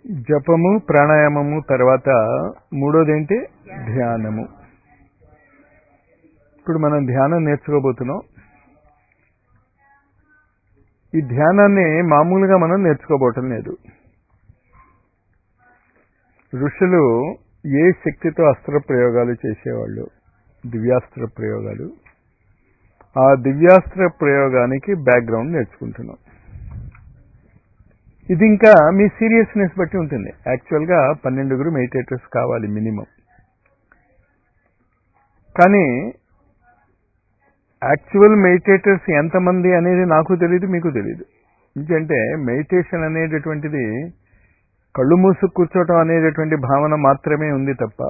జపము ప్రాణాయామము తర్వాత మూడోది ఏంటి ధ్యానము ఇప్పుడు మనం ధ్యానం నేర్చుకోబోతున్నాం ఈ ధ్యానాన్ని మామూలుగా మనం నేర్చుకోబోవటం లేదు ఋషులు ఏ శక్తితో అస్త్ర ప్రయోగాలు చేసేవాళ్ళు దివ్యాస్త్ర ప్రయోగాలు ఆ దివ్యాస్త్ర ప్రయోగానికి బ్యాక్గ్రౌండ్ నేర్చుకుంటున్నాం ఇది ఇంకా మీ సీరియస్నెస్ బట్టి ఉంటుంది యాక్చువల్గా పన్నెండుగురు మెడిటేటర్స్ కావాలి మినిమం కానీ యాక్చువల్ మెడిటేటర్స్ ఎంతమంది అనేది నాకు తెలియదు మీకు తెలియదు ఎందుకంటే మెడిటేషన్ అనేటటువంటిది కళ్ళు మూసు కూర్చోవటం అనేటటువంటి భావన మాత్రమే ఉంది తప్ప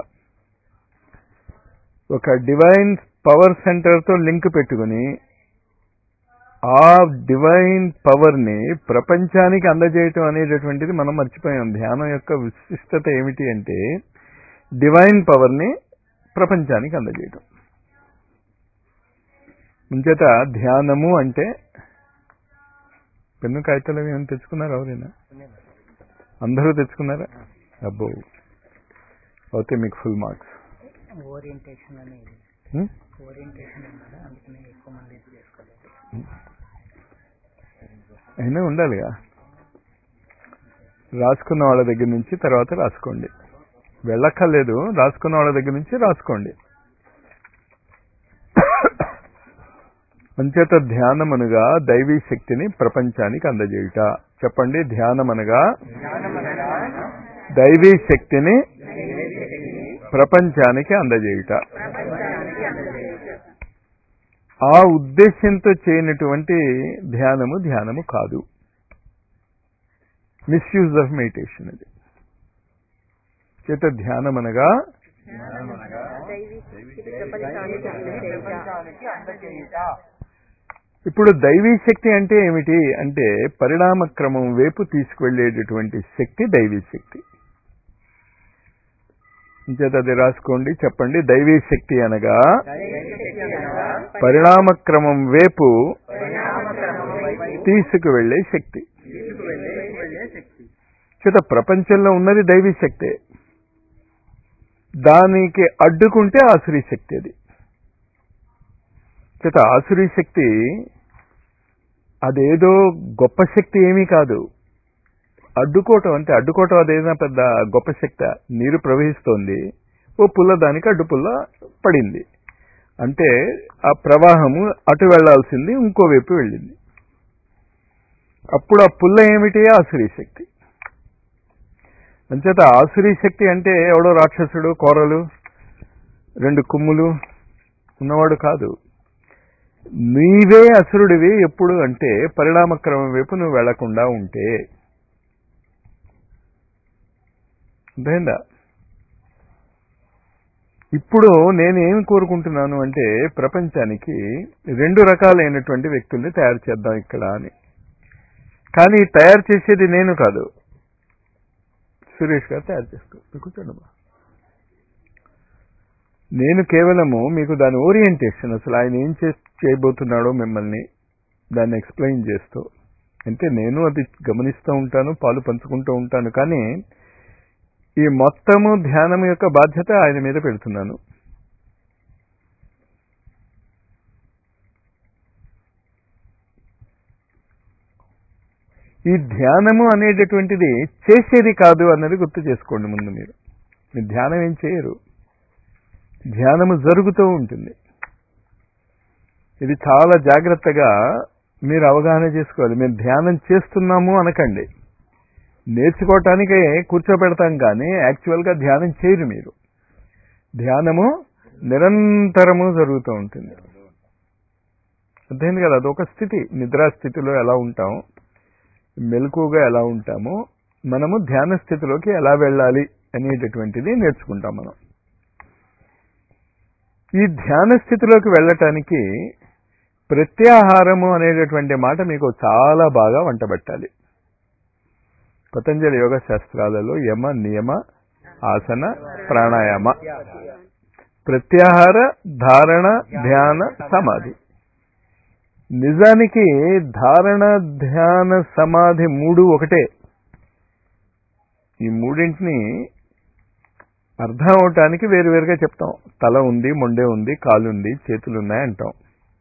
ఒక డివైన్ పవర్ సెంటర్తో లింక్ పెట్టుకుని ఆ డివైన్ పవర్ని ప్రపంచానికి అందజేయటం అనేటటువంటిది మనం మర్చిపోయాం ధ్యానం యొక్క విశిష్టత ఏమిటి అంటే డివైన్ పవర్ని ప్రపంచానికి అందజేయటం ముంచేత ధ్యానము అంటే పెన్ను కాగితాలు అవి ఏమైనా తెచ్చుకున్నారా ఎవరైనా అందరూ తెచ్చుకున్నారా అబ్బో అయితే మీకు ఫుల్ మార్క్స్ ఓరియంటేషన్ అనేది ఓరియంటేషన్ అన్నది అందుకనే ఎక్కువ మంది ఇది చేసుకోలేదు అయినా ఉండాలిగా రాసుకున్న వాళ్ళ దగ్గర నుంచి తర్వాత రాసుకోండి వెళ్ళక్కర్లేదు రాసుకున్న వాళ్ళ దగ్గర నుంచి రాసుకోండి అంచేత ధ్యానమనగా దైవీ శక్తిని ప్రపంచానికి అందజేయుట చెప్పండి ధ్యానమనగా దైవీ శక్తిని ప్రపంచానికి అందజేయుట ఆ ఉద్దేశంతో చేయనటువంటి ధ్యానము ధ్యానము కాదు మిస్యూజ్ ఆఫ్ మెడిటేషన్ అది చేత ధ్యానం అనగా ఇప్పుడు దైవీ శక్తి అంటే ఏమిటి అంటే పరిణామ క్రమం వైపు తీసుకువెళ్ళేటటువంటి శక్తి దైవీ శక్తి చేత అది రాసుకోండి చెప్పండి దైవీ శక్తి అనగా పరిణామ క్రమం వైపు తీసుకువెళ్ళే శక్తి చేత ప్రపంచంలో ఉన్నది దైవీ శక్తే దానికి అడ్డుకుంటే ఆసురీ శక్తి అది చేత ఆసురీ శక్తి అదేదో గొప్ప శక్తి ఏమీ కాదు అడ్డుకోవటం అంటే అడ్డుకోవటం అదేదైనా పెద్ద గొప్ప శక్తి నీరు ప్రవహిస్తోంది ఓ పుల్ల దానికి అడ్డు పుల్ల పడింది అంటే ఆ ప్రవాహము అటు వెళ్లాల్సింది ఇంకో వైపు వెళ్ళింది అప్పుడు ఆ పుల్ల ఏమిటి ఆసురీ శక్తి అంచేత ఆసురీ శక్తి అంటే ఎవడో రాక్షసుడు కోరలు రెండు కుమ్ములు ఉన్నవాడు కాదు నీవే అసురుడివి ఎప్పుడు అంటే పరిణామక్రమం వైపు నువ్వు వెళ్లకుండా ఉంటే అర్థమైందా ఇప్పుడు నేను ఏమి కోరుకుంటున్నాను అంటే ప్రపంచానికి రెండు రకాలైనటువంటి వ్యక్తుల్ని తయారు చేద్దాం ఇక్కడ అని కానీ తయారు చేసేది నేను కాదు సురేష్ గారు తయారు చేసుకో కూర్చోండి నేను కేవలము మీకు దాని ఓరియంటేషన్ అసలు ఆయన ఏం చే చేయబోతున్నాడో మిమ్మల్ని దాన్ని ఎక్స్ప్లెయిన్ చేస్తూ అంటే నేను అది గమనిస్తూ ఉంటాను పాలు పంచుకుంటూ ఉంటాను కానీ ఈ మొత్తము ధ్యానం యొక్క బాధ్యత ఆయన మీద పెడుతున్నాను ఈ ధ్యానము అనేటటువంటిది చేసేది కాదు అన్నది గుర్తు చేసుకోండి ముందు మీరు మీరు ధ్యానం ఏం చేయరు ధ్యానము జరుగుతూ ఉంటుంది ఇది చాలా జాగ్రత్తగా మీరు అవగాహన చేసుకోవాలి మేము ధ్యానం చేస్తున్నాము అనకండి నేర్చుకోవటానికే కూర్చోబెడతాం కానీ యాక్చువల్గా ధ్యానం చేయరు మీరు ధ్యానము నిరంతరము జరుగుతూ ఉంటుంది అర్థమైంది కదా అదొక స్థితి నిద్రా స్థితిలో ఎలా ఉంటాం మెలకుగా ఎలా ఉంటామో మనము ధ్యాన స్థితిలోకి ఎలా వెళ్ళాలి అనేటటువంటిది నేర్చుకుంటాం మనం ఈ ధ్యాన స్థితిలోకి వెళ్ళటానికి ప్రత్యాహారము అనేటటువంటి మాట మీకు చాలా బాగా వంటబట్టాలి పతంజలి యోగ శాస్త్రాలలో యమ నియమ ఆసన ప్రాణాయామ ప్రత్యాహార ధారణ ధ్యాన సమాధి నిజానికి ధారణ ధ్యాన సమాధి మూడు ఒకటే ఈ మూడింటిని అర్థం అవటానికి వేరువేరుగా చెప్తాం తల ఉంది మొండె ఉంది కాలు ఉంది చేతులు ఉన్నాయి అంటాం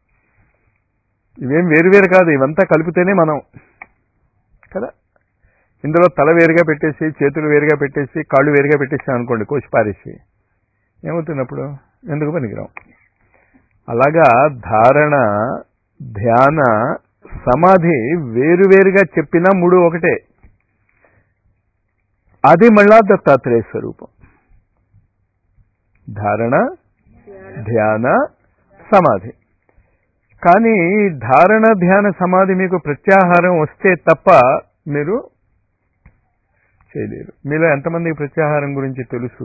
ఇవేం వేరువేరు కాదు ఇవంతా కలిపితేనే మనం కదా ఇందులో తల వేరుగా పెట్టేసి చేతులు వేరుగా పెట్టేసి కాళ్ళు వేరుగా పెట్టేసి అనుకోండి కోసి పారేసి ఏమవుతున్నప్పుడు ఎందుకు పనికిరాం అలాగా ధారణ ధ్యాన సమాధి వేరువేరుగా చెప్పినా మూడు ఒకటే అది మళ్ళా దత్తాత్రేయ స్వరూపం ధారణ ధ్యాన సమాధి కానీ ధారణ ధ్యాన సమాధి మీకు ప్రత్యాహారం వస్తే తప్ప మీరు చేయలేరు మీలో ఎంతమందికి ప్రత్యాహారం గురించి తెలుసు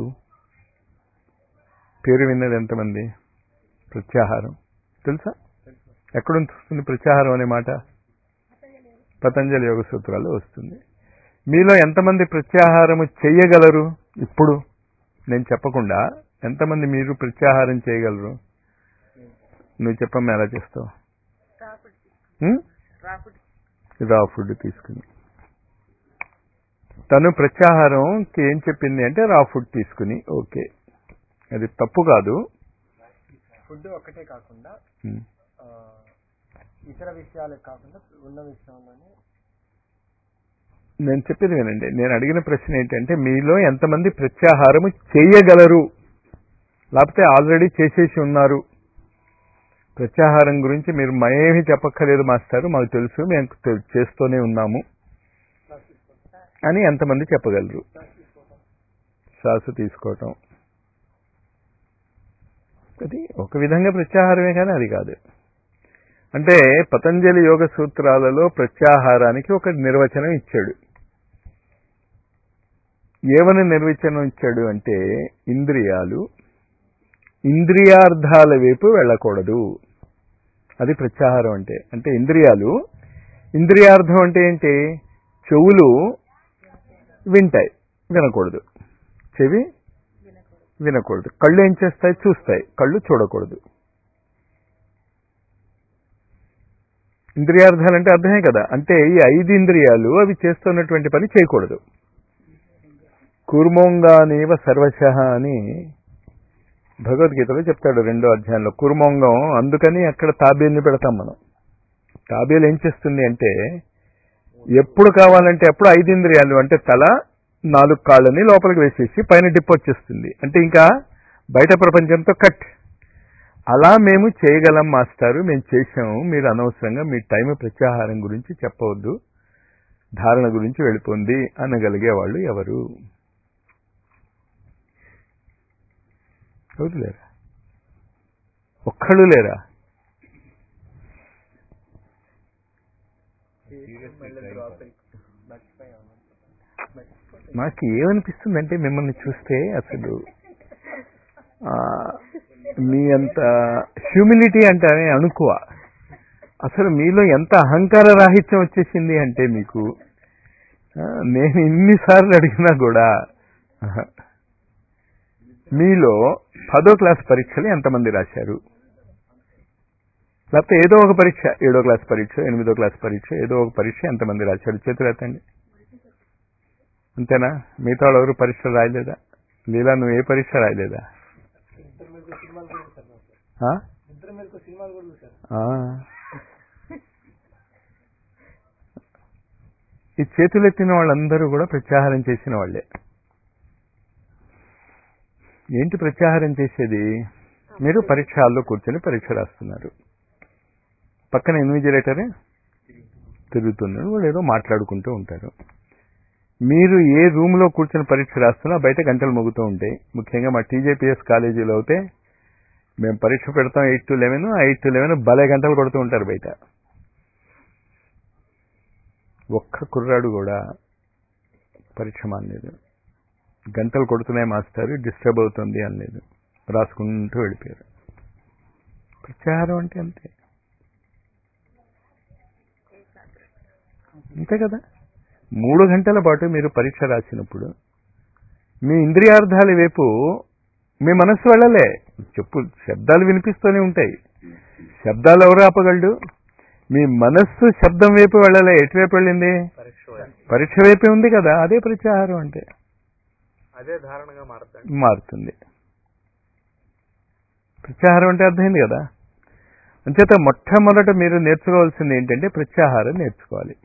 పేరు విన్నది ఎంతమంది ప్రత్యాహారం తెలుసా ఎక్కడ వస్తుంది ప్రత్యాహారం అనే మాట పతంజలి యోగ సూత్రాల్లో వస్తుంది మీలో ఎంతమంది ప్రత్యాహారము చెయ్యగలరు ఇప్పుడు నేను చెప్పకుండా ఎంతమంది మీరు ప్రత్యాహారం చేయగలరు నువ్వు చెప్పమ్మా ఎలా చేస్తావు ఉం? రా ఫుడ్ తీసుకుని తను ప్రత్యాహారంకి ఏం చెప్పింది అంటే రా ఫుడ్ తీసుకుని ఓకే అది తప్పు కాదు ఫుడ్ ఒక్కటే కాకుండా ఉం. ఆ, ఇతర విషయాలు కాకుండా ఉన్న విషయంలోనే నేను చెప్పేది వినండి నేను అడిగిన ప్రశ్న ఏంటంటే మీలో ఎంతమంది ప్రత్యాహారము చేయగలరు లేకపోతే ఆల్రెడీ చేసేసి ఉన్నారు ప్రత్యాహారం గురించి మీరు మయేమి చెప్పక్కర్లేదు మాస్టారు మాకు తెలుసు మేము తె- చేస్తూనే ఉన్నాము అని ఎంతమంది చెప్పగలరు శ్వాస తీసుకోవటం అది ఒక విధంగా ప్రత్యాహారమే కానీ అది కాదు అంటే పతంజలి యోగ సూత్రాలలో ప్రత్యాహారానికి ఒక నిర్వచనం ఇచ్చాడు ఏమని నిర్వచనం ఇచ్చాడు అంటే ఇంద్రియాలు ఇంద్రియార్థాల వైపు వెళ్ళకూడదు అది ప్రత్యాహారం అంటే అంటే ఇంద్రియాలు ఇంద్రియార్థం అంటే ఏంటి చెవులు వింటాయి వినకూడదు చెవి వినకూడదు కళ్ళు ఏం చేస్తాయి చూస్తాయి కళ్ళు చూడకూడదు ఇంద్రియార్థాలు అంటే అర్థమే కదా అంటే ఈ ఐదు ఇంద్రియాలు అవి చేస్తున్నటువంటి పని చేయకూడదు కూర్మోంగానేవ సర్వశ అని భగవద్గీతలో చెప్తాడు రెండో అధ్యాయంలో కుర్మోంగం అందుకని అక్కడ తాబేల్ని పెడతాం మనం తాబేలు ఏం చేస్తుంది అంటే ఎప్పుడు కావాలంటే అప్పుడు ఐదు ఇంద్రియాలు అంటే తల నాలుగు కాళ్ళని లోపలికి వేసేసి పైన డిప్ వచ్చేస్తుంది అంటే ఇంకా బయట ప్రపంచంతో కట్ అలా మేము చేయగలం మాస్టారు మేము చేసాము మీరు అనవసరంగా మీ టైం ప్రత్యాహారం గురించి చెప్పవద్దు ధారణ గురించి వెళ్ళిపోంది అనగలిగే వాళ్ళు ఎవరు ఎవరు లేరా ఒక్కళ్ళు లేరా నాకు ఏమనిపిస్తుందంటే మిమ్మల్ని చూస్తే అసలు ఆ, మీ అంత హ్యూమిలిటీ అంటానే అనుకువ అసలు మీలో ఎంత అహంకార రాహిత్యం వచ్చేసింది అంటే మీకు ఆ, నేను ఇన్నిసార్లు అడిగినా కూడా ఆహా. మీలో పదో క్లాస్ పరీక్షలు ఎంతమంది రాశారు లేకపోతే ఏదో ఒక పరీక్ష ఏడో క్లాస్ పరీక్ష ఎనిమిదో క్లాస్ పరీక్ష ఏదో ఒక పరీక్ష ఎంతమంది రాశారు చేతులు ఎత్తండి అంతేనా మిగతా వాళ్ళు ఎవరు పరీక్షలు రాయలేదా లీలా నువ్వు ఏ పరీక్ష రాయలేదా ఆ? ఇద్దరు మీరు సినిమాలు కూడా చూసారు ఆ. ఈ చేతులెత్తిన వాళ్ళందరూ కూడా ప్రత్యాహారం చేసిన వాళ్ళే ఏంటి ప్రత్యాహారం చేసేది మీరు పరీక్ష హాల్లో కూర్చొని పరీక్ష రాస్తున్నారు పక్కన ఇన్విజిలేటరే తిరుగుతున్నాడు వాళ్ళు ఏదో మాట్లాడుకుంటూ ఉంటారు మీరు ఏ రూమ్ లో కూర్చొని పరీక్ష రాస్తున్నా బయట గంటలు మోగుతూ ఉంటాయి ముఖ్యంగా మా టీజేపీఎస్ కాలేజీలో అయితే మేము పరీక్ష పెడతాం eight to eleven eight to eleven భలే గంటలు కొడుతూ ఉంటారు బయట ఒక్క కుర్రాడు కూడా పరీక్ష మానలేదు గంటలు కొడుతున్నాయి మాస్టర్ డిస్టర్బ్ అవుతుంది అనలేదు రాసుకుంటూ వెళ్ళిపోయారు ప్రత్యాహారం అంటే అంతే అంతే కదా మూడు గంటల పాటు మీరు పరీక్ష రాసినప్పుడు మీ ఇంద్రియార్థాల వైపు మీ మనస్సు వెళ్ళలే చెప్పు శబ్దాలు వినిపిస్తూనే ఉంటాయి శబ్దాలు ఎవరు ఆపగలడు మీ మనస్సు శబ్దం వైపు వెళ్ళలే ఎటువైపు వెళ్ళింది పరీక్ష పరీక్ష వైపే ఉంది కదా అదే ప్రత్యాహారం అంటే అదే ధారణగా మారుతాయి మారుతుంది ప్రత్యాహారం అంటే అర్థమైంది కదా అంచేత మొట్టమొదట మీరు నేర్చుకోవాల్సింది ఏంటంటే ప్రత్యాహారం నేర్చుకోవాలి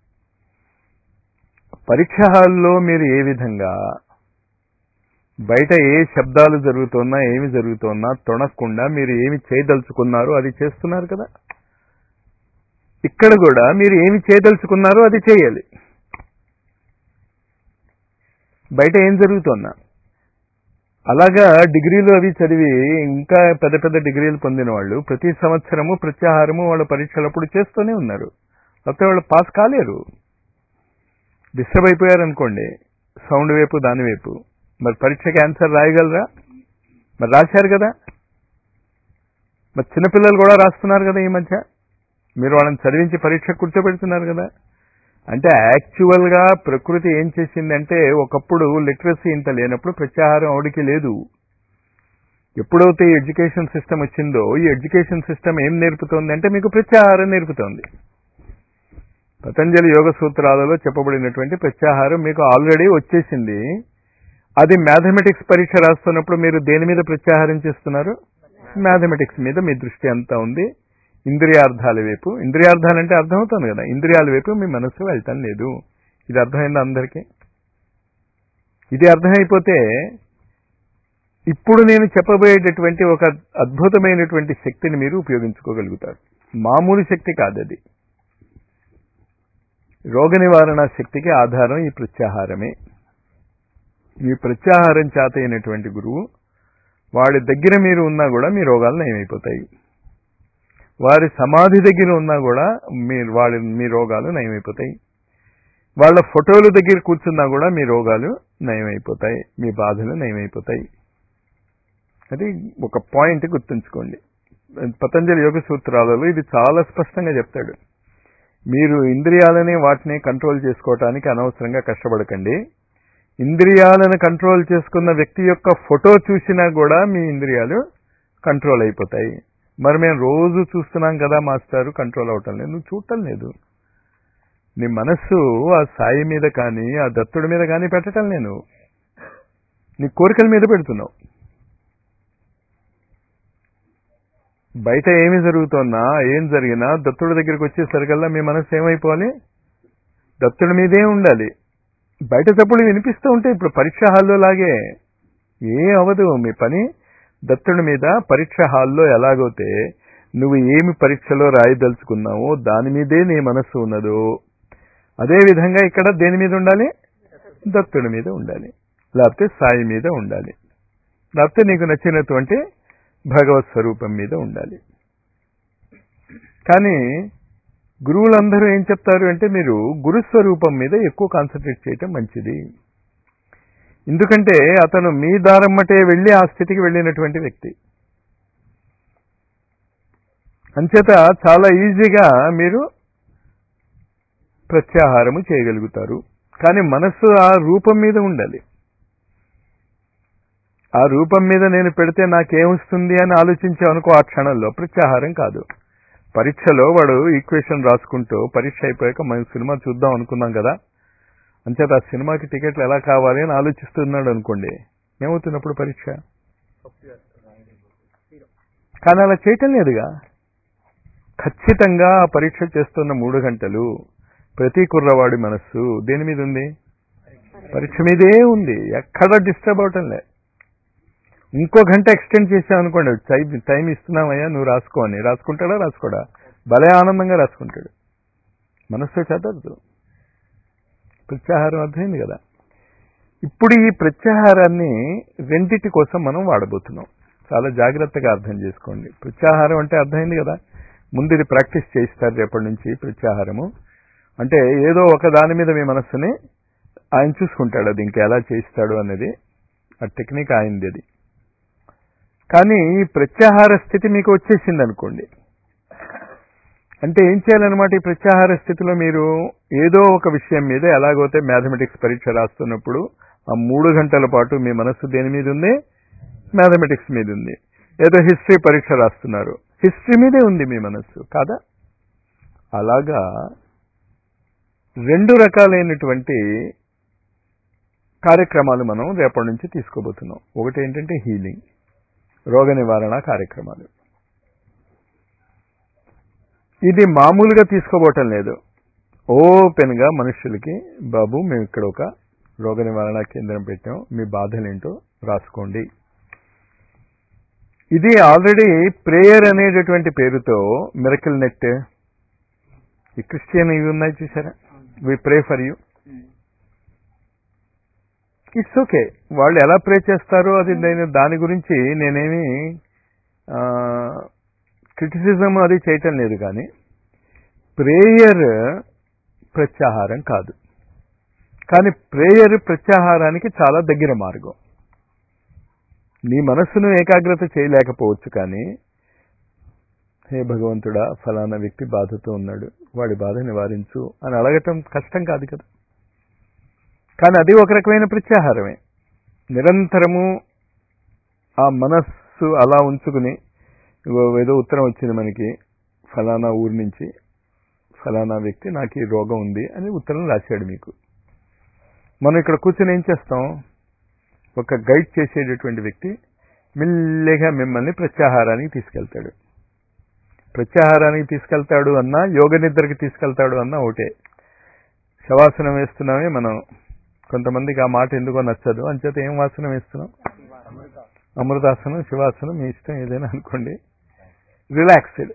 పరీక్ష హాల్లో మీరు ఏ విధంగా బయట ఏ శబ్దాలు జరుగుతున్నా ఏమి జరుగుతున్నా తొణక్కుండా మీరు ఏమి చేయదలుచుకున్నారో అది చేస్తున్నారు కదా ఇక్కడ కూడా మీరు ఏమి చేయదలుచుకున్నారో అది చేయాలి బయట ఏం జరుగుతున్నా అలాగా డిగ్రీలు అవి చదివి ఇంకా పెద్ద పెద్ద డిగ్రీలు పొందిన వాళ్ళు ప్రతి సంవత్సరము ప్రత్యాహారము వాళ్ళ పరీక్షలప్పుడు చేస్తూనే ఉన్నారు లేకపోతే వాళ్ళు పాస్ కాలేరు డిస్టర్బ్ అయిపోయారు అనుకోండి సౌండ్ వైపు దాని వైపు మరి పరీక్షకి ఆన్సర్ రాయగలరా మరి రాశారు కదా మరి చిన్నపిల్లలు కూడా రాస్తున్నారు కదా ఈ మధ్య మీరు వాళ్ళని చదివించి పరీక్ష కూర్చోబెడుతున్నారు కదా అంటే యాక్చువల్ గా ప్రకృతి ఏం చేసిందంటే ఒకప్పుడు లిటరసీ ఇంత లేనప్పుడు ప్రత్యాహారం ఆవిడికి లేదు ఎప్పుడైతే ఈ ఎడ్యుకేషన్ సిస్టమ్ వచ్చిందో ఈ ఎడ్యుకేషన్ సిస్టమ్ ఏం నేర్పుతోంది అంటే మీకు ప్రత్యాహారం నేర్పుతోంది పతంజలి యోగ సూత్రాలలో చెప్పబడినటువంటి ప్రత్యాహారం మీకు ఆల్రెడీ వచ్చేసింది అది మ్యాథమెటిక్స్ పరీక్ష రాస్తున్నప్పుడు మీరు దేని మీద ప్రత్యాహారం చేస్తున్నారు మ్యాథమెటిక్స్ మీద మీ దృష్టి అంతా ఉంది ఇంద్రియార్థాల వైపు ఇంద్రియార్థాలు అంటే అర్థమవుతుంది కదా ఇంద్రియాల వైపు మీ మనస్సు వెళ్తాం లేదు ఇది అర్థమైందా అందరికీ ఇది అర్థమైపోతే ఇప్పుడు నేను చెప్పబోయేటటువంటి ఒక అద్భుతమైనటువంటి శక్తిని మీరు ఉపయోగించుకోగలుగుతారు మామూలు శక్తి కాదు అది రోగ నివారణ శక్తికి ఆధారం ఈ ప్రత్యాహారమే ఈ ప్రత్యాహారం చేత అయినటువంటి గురువు వాడి దగ్గర మీరు ఉన్నా కూడా మీ రోగాలు నయమైపోతాయి వారి సమాధి దగ్గర ఉన్నా కూడా మీ వాళ్ళ మీ రోగాలు నయమైపోతాయి వాళ్ళ ఫోటోల దగ్గర కూర్చున్నా కూడా మీ రోగాలు నయమైపోతాయి మీ బాధలు నయమైపోతాయి అది ఒక పాయింట్ గుర్తుంచుకోండి పతంజలి యోగ సూత్రాలలో ఇది చాలా స్పష్టంగా చెప్తాడు మీరు ఇంద్రియాలని వాటిని కంట్రోల్ చేసుకోవటానికి అనవసరంగా కష్టపడకండి ఇంద్రియాలను కంట్రోల్ చేసుకున్న వ్యక్తి యొక్క ఫోటో చూసినా కూడా మీ ఇంద్రియాలు కంట్రోల్ అయిపోతాయి మరి మేము రోజు చూస్తున్నాం కదా మాస్టారు కంట్రోల్ అవటం లేదు నువ్వు చూడటం లేదు నీ మనస్సు ఆ సాయి మీద కానీ ఆ దత్తుడి మీద కానీ పెట్టడం నేను నీ కోరికల మీద పెడుతున్నావు బయట ఏమి జరుగుతున్నా ఏం జరిగినా దత్తుడి దగ్గరికి వచ్చేసరికల్లా మీ మనస్సు ఏమైపోవాలి దత్తుడి మీదే ఉండాలి బయట తప్పుడు వినిపిస్తూ ఉంటే ఇప్పుడు పరీక్ష హాల్లో లాగే ఏ అవదు మీ పని దత్తుడి మీద పరీక్ష హాల్లో ఎలాగైతే నువ్వు ఏమి పరీక్షలో రాయదలుచుకున్నావో దాని మీదే నీ మనస్సు ఉన్నదో అదే విధంగా ఇక్కడ దేని మీద ఉండాలి దత్తుడి మీద ఉండాలి లేకపోతే సాయి మీద ఉండాలి లేకపోతే నీకు నచ్చినటువంటి భగవత్ స్వరూపం మీద ఉండాలి కానీ గురువులందరూ ఏం చెప్తారు అంటే మీరు గురుస్వరూపం మీద ఎక్కువ కాన్సన్ట్రేట్ చేయటం మంచిది ఎందుకంటే అతను మీ దారమ్మటే వెళ్ళి ఆ స్థితికి వెళ్ళినటువంటి వ్యక్తి అంచేత చాలా ఈజీగా మీరు ప్రత్యాహారము చేయగలుగుతారు కానీ మనస్సు ఆ రూపం మీద ఉండాలి ఆ రూపం మీద నేను పెడితే నాకేమొస్తుంది అని ఆలోచించామనుకో ఆ క్షణంలో ప్రత్యాహారం కాదు పరీక్షలో వాడు ఈక్వేషన్ రాసుకుంటూ పరీక్ష అయిపోయాక మనం సినిమా చూద్దాం అనుకున్నాం కదా అంచేత ఆ సినిమాకి టికెట్లు ఎలా కావాలి అని ఆలోచిస్తున్నాడు అనుకోండి ఏమవుతున్నప్పుడు పరీక్ష కానీ అలా చేయటం లేదుగా ఖచ్చితంగా ఆ పరీక్ష చేస్తున్న మూడు గంటలు ప్రతి కుర్రవాడి మనస్సు దేని మీద ఉంది పరీక్ష మీదే ఉంది ఎక్కడ డిస్టర్బ్ అవటం లే ఇంకో గంట ఎక్స్టెండ్ చేసాం అనుకోండి టైం టైం ఇస్తున్నామయ్యా నువ్వు రాసుకో అని రాసుకుంటాడా రాసుకోడా భలే ఆనందంగా రాసుకుంటాడు మనస్సు చదవదు ప్రత్యాహారం అర్థమైంది కదా ఇప్పుడు ఈ ప్రత్యాహారాన్ని రెండిటి కోసం మనం వాడబోతున్నాం చాలా జాగ్రత్తగా అర్థం చేసుకోండి ప్రత్యాహారం అంటే అర్థమైంది కదా ముందు ఇది ప్రాక్టీస్ చేయిస్తారు రేపటి నుంచి ప్రత్యాహారము అంటే ఏదో ఒక దాని మీద మీ మనస్సుని ఆయన చూసుకుంటాడు అది ఇంకా ఎలా చేయిస్తాడు అనేది ఆ టెక్నిక్ ఆయనది అది కానీ ఈ ప్రత్యాహార స్థితి మీకు వచ్చేసింది అనుకోండి అంటే ఏం చేయాలన్నమాట ఈ ప్రత్యాహార స్థితిలో మీరు ఏదో ఒక విషయం మీద ఎలాగైతే మ్యాథమెటిక్స్ పరీక్ష రాస్తున్నప్పుడు ఆ మూడు గంటల పాటు మీ మనస్సు దేని మీద ఉంది మ్యాథమెటిక్స్ మీద ఉంది ఏదో హిస్టరీ పరీక్ష రాస్తున్నారు హిస్టరీ మీదే ఉంది మీ మనస్సు కాదా అలాగా రెండు రకాలైనటువంటి కార్యక్రమాలు మనం రేపటి నుంచి తీసుకోబోతున్నాం ఒకటి ఏంటంటే హీలింగ్ రోగ నివారణ కార్యక్రమాలు ఇది మామూలుగా తీసుకోబోవటం లేదు ఓపెన్గా మనుషులకి బాబు మేము ఇక్కడ ఒక రోగ నివారణ కేంద్రం పెట్టాం మీ బాధలేంటో రాసుకోండి ఇది ఆల్రెడీ ప్రేయర్ అనేటటువంటి పేరుతో మిరకల్ నెట్ ఈ క్రిస్టియన్ ఇవి ఉన్నాయి చూసారా we pray for you it's okay వాళ్ళు ఎలా ప్రే చేస్తారో అది నేను దాని గురించి నేనేమి క్రిటిసిజం అది చేయటం లేదు కానీ ప్రేయర్ ప్రత్యాహారం కాదు కానీ ప్రేయర్ ప్రత్యాహారానికి చాలా దగ్గర మార్గం నీ మనస్సును ఏకాగ్రత చేయలేకపోవచ్చు కానీ హే భగవంతుడా ఫలానా వ్యక్తి బాధతో ఉన్నాడు వాడి బాధ నివారించు అని అడగటం కష్టం కాదు కదా కానీ అది ఒక రకమైన ప్రత్యాహారమే నిరంతరము ఆ మనస్సు అలా ఉంచుకుని ఇగో ఏదో ఉత్తరం వచ్చింది మనకి ఫలానా ఊరి నుంచి ఫలానా వ్యక్తి నాకు ఈ రోగం ఉంది అని ఉత్తరం రాశాడు మీకు మనం ఇక్కడ కూర్చొని ఏం చేస్తాం ఒక గైడ్ చేసేటటువంటి వ్యక్తి మెల్లిగా మిమ్మల్ని ప్రత్యాహారానికి తీసుకెళ్తాడు ప్రత్యాహారానికి తీసుకెళ్తాడు అన్నా యోగ నిద్రకి తీసుకెళ్తాడు అన్నా ఒకటే శవాసనం వేస్తున్నామే మనం కొంతమందికి ఆ మాట ఎందుకో నచ్చదు అంచేత ఏం వాసనం వేస్తున్నాం అమృతాసనం శివాసనం మీ ఇష్టం ఏదైనా అనుకోండి రిలాక్స్డ్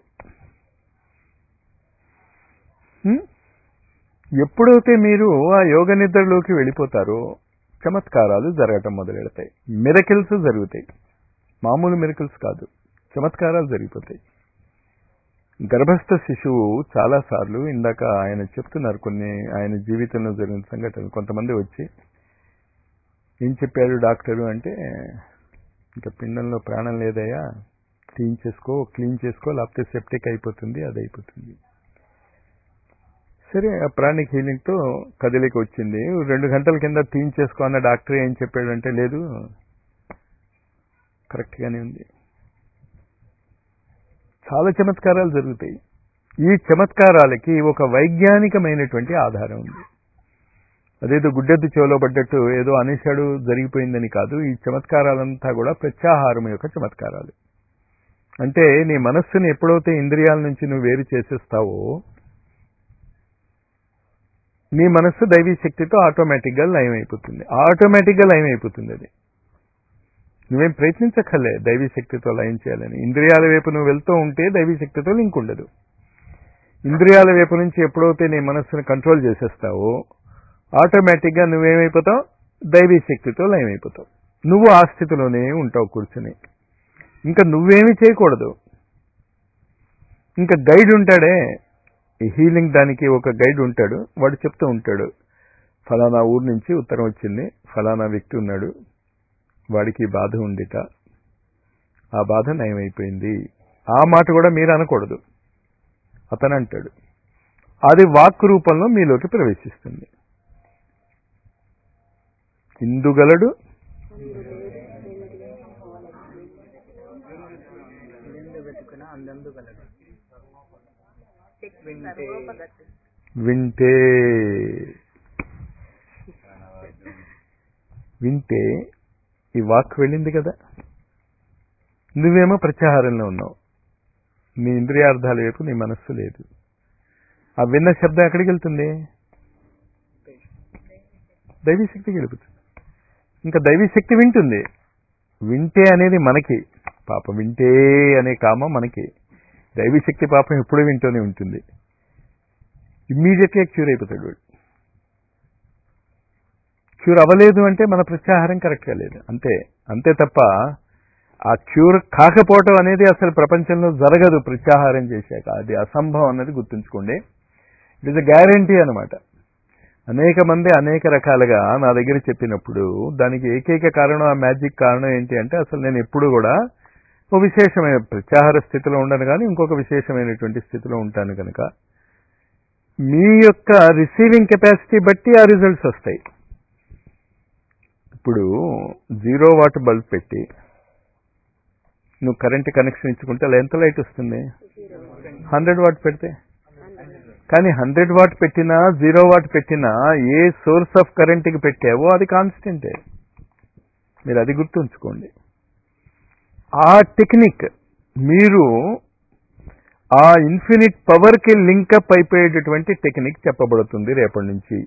ఎప్పుడైతే మీరు ఆ యోగ నిద్రలోకి వెళ్ళిపోతారో చమత్కారాలు జరగటం మొదలెడతాయి మిరకిల్స్ జరుగుతాయి మామూలు మిరకిల్స్ కాదు చమత్కారాలు జరిగిపోతాయి గర్భస్థ శిశువు చాలా సార్లు ఇందాక ఆయన చెప్తున్నారు కొన్ని ఆయన జీవితంలో జరిగిన సంఘటనలు కొంతమంది వచ్చి ఏం చెప్పారు డాక్టరు అంటే ఇంకా పిండంలో ప్రాణం లేదయ్యా క్లీన్ చేసుకో క్లీన్ చేసుకో లేకపోతే సెప్టిక్ అయిపోతుంది అది అయిపోతుంది సరే ఆ ప్రాణిక్ హీలింగ్తో కదిలిక వచ్చింది రెండు గంటల కింద క్లీన్ చేసుకో అన్న డాక్టర్ ఏం చెప్పాడంటే లేదు కరెక్ట్గానే ఉంది చాలా చమత్కారాలు జరుగుతాయి ఈ చమత్కారాలకి ఒక వైజ్ఞానికమైనటువంటి ఆధారం ఉంది అదేదో గుడ్డెద్దు చెవులో పడ్డట్టు ఏదో అనేశాడు జరిగిపోయిందని కాదు ఈ చమత్కారాలంతా కూడా ప్రత్యాహారం యొక్క చమత్కారాలు అంటే నీ మనస్సుని ఎప్పుడైతే ఇంద్రియాల నుంచి నువ్వు వేరు చేసేస్తావో నీ మనస్సు దైవీ శక్తితో ఆటోమేటిక్గా లయం అయిపోతుంది ఆటోమేటిక్గా లయం అయిపోతుంది అది నువ్వేం ప్రయత్నించక్కర్లే దైవీ శక్తితో లయం చేయాలని ఇంద్రియాల వైపు నువ్వు వెళ్తూ ఉంటే దైవీ శక్తితో లింక్ ఉండదు ఇంద్రియాల వైపు నుంచి ఎప్పుడైతే నీ మనస్సును కంట్రోల్ చేసేస్తావో ఆటోమేటిక్గా నువ్వేమైపోతావు దైవీ శక్తితో లయం అయిపోతావు నువ్వు ఆ స్థితిలోనే ఉంటావు కూర్చుని ఇంకా నువ్వేమీ చేయకూడదు ఇంకా గైడ్ ఉంటాడే ఈ హీలింగ్ దానికి ఒక గైడ్ ఉంటాడు వాడు చెప్తూ ఉంటాడు ఫలానా ఊరు నుంచి ఉత్తరం వచ్చింది ఫలానా వ్యక్తి ఉన్నాడు వాడికి బాధ ఉండిట ఆ బాధ నయమైపోయింది ఆ మాట కూడా మీరు అనకూడదు అతను అంటాడు అది వాక్ రూపంలో మీలోకి ప్రవేశిస్తుంది ఇందుగలడు ఎందు వెతుకున అందందు గలడు వింటే వింటే వింటే ఈ వాక్ వెళ్ళింది కదా నువ్వేమో ప్రత్యాహారంలో ఉన్నావు నీ ఇంద్రియార్థాల వైపు నీ మనస్సు లేదు ఆ విన్న శబ్దం ఎక్కడికి వెళ్తుంది దైవీ శక్తికి వెళ్ళిపోతుంది ఇంకా దైవీ శక్తి వింటుంది వింటే అనేది మనకి పాప వింటే అనే కామ మనకి దైవీ శక్తి పాపం ఎప్పుడు వింటూనే ఉంటుంది ఇమ్మీడియట్గా క్యూర్ అయిపోతాడు వాడు క్యూర్ అవ్వలేదు అంటే మన ప్రత్యాహారం కరెక్ట్గా లేదు అంతే అంతే తప్ప ఆ క్యూర్ కాకపోవటం అనేది అసలు ప్రపంచంలో జరగదు ప్రత్యాహారం చేశాక అది అసంభవం అన్నది గుర్తుంచుకోండి ఇట్ ఇస్ అ గ్యారంటీ అనమాట అనేక మంది అనేక రకాలుగా నా దగ్గర చెప్పినప్పుడు దానికి ఏకైక కారణం ఆ మ్యాజిక్ కారణం ఏంటి అంటే అసలు నేను ఎప్పుడు కూడా ఒక విశేషమైన ప్రత్యాహార స్థితిలో ఉండను కానీ ఇంకొక విశేషమైనటువంటి స్థితిలో ఉంటాను కనుక మీ యొక్క రిసీవింగ్ కెపాసిటీ బట్టి ఆ రిజల్ట్స్ వస్తాయి ఇప్పుడు జీరో వాట్ బల్బ్ పెట్టి నువ్వు కరెంట్ కనెక్షన్ ఇచ్చుకుంటే అలా ఎంత లైట్ వస్తుంది హండ్రెడ్ వాట్ పెడితే కానీ హండ్రెడ్ వాట్ పెట్టినా జీరో వాట్ పెట్టినా ఏ సోర్స్ ఆఫ్ కరెంట్కి పెట్టావో అది కాన్స్టెంటే మీరు అది గుర్తుంచుకోండి ఆ టెక్నిక్ మీరు ఆ ఇన్ఫినిట్ పవర్కి లింకప్ అయిపోయేటటువంటి టెక్నిక్ చెప్పబడుతుంది రేపటి నుంచి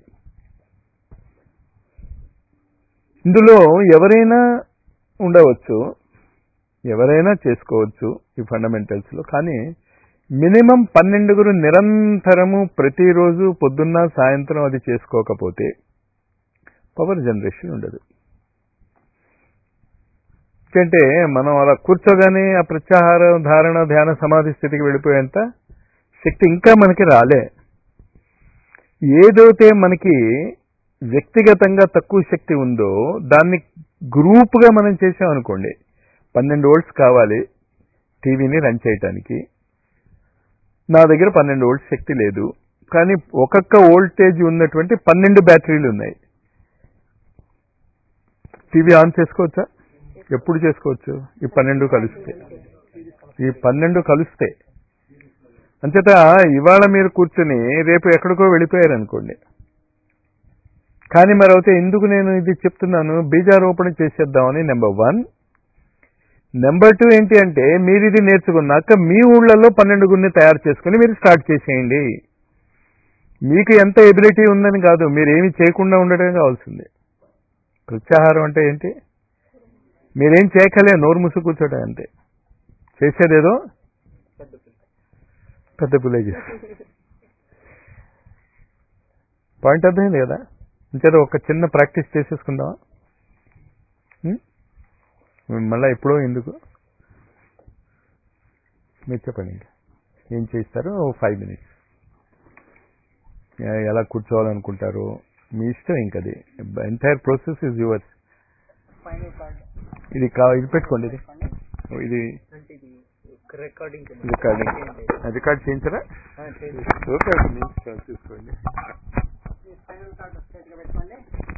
ఇందులో ఎవరైనా ఉండవచ్చు ఎవరైనా చేసుకోవచ్చు ఈ ఫండమెంటల్స్లో కానీ మినిమం పన్నెండుగురు నిరంతరము ప్రతిరోజు పొద్దున్న సాయంత్రం అది చేసుకోకపోతే పవర్ జనరేషన్ ఉండదు ఎందుకంటే మనం అలా కూర్చోగానే ఆ ప్రత్యాహార ధారణ ధ్యాన సమాధి స్థితికి వెళ్ళిపోయేంత శక్తి ఇంకా మనకి రాలే ఏదైతే మనకి వ్యక్తిగతంగా తక్కువ శక్తి ఉందో దాన్ని గ్రూప్గా మనం చేసామనుకోండి పన్నెండు వోల్ట్స్ కావాలి టీవీని రన్ చేయటానికి నా దగ్గర పన్నెండు వోల్ట్స్ శక్తి లేదు కానీ ఒక్కొక్క వోల్టేజ్ ఉన్నటువంటి పన్నెండు బ్యాటరీలు ఉన్నాయి టీవీ ఆన్ చేసుకోవచ్చా ఎప్పుడు చేసుకోవచ్చు ఈ పన్నెండు కలిస్తే ఈ పన్నెండు కలిస్తే అంచేత ఇవాళ మీరు కూర్చుని రేపు ఎక్కడికో వెళ్ళిపోయారు అనుకోండి కానీ మరైతే ఎందుకు నేను ఇది చెప్తున్నాను బీజారోపణ చేసేద్దామని నెంబర్ వన్ నెంబర్ టూ ఏంటి అంటే మీరు ఇది నేర్చుకున్నాక మీ ఊళ్ళల్లో పన్నెండు గురిని తయారు చేసుకుని మీరు స్టార్ట్ చేసేయండి మీకు ఎంత ఎబిలిటీ ఉందని కాదు మీరు ఏమి చేయకుండా ఉండటమే కావాల్సింది ప్రత్యాహారం అంటే ఏంటి మీరేం చేయకలే నోరు ముసు కూర్చోటం అంతే చేసేదేదో పెద్ద పిల్లే చేస్తారు పాయింట్ అర్థమైంది కదా అంచేత ఒక చిన్న ప్రాక్టీస్ చేసేసుకుందామా ఉం? మళ్ళా ఎప్పుడో ఎందుకు మీరు చెప్పండి ఇంకా ఏం చేస్తారు ఫైవ్ మినిట్స్ ఎలా కూర్చోవాలనుకుంటారు మీ ఇష్టం ఇంకది entire process is yours final card ఇది కా ఇది పెట్టుకోండి ఇది ఇది అంటే ఇది రికార్డింగ్ రికార్డింగ్ రికార్డ్ చేయించరా ఓకే ఓకే చూసుకోండి ఫైనల్ కార్డ్ స్ట్రైట్ గా పెట్టుకోండి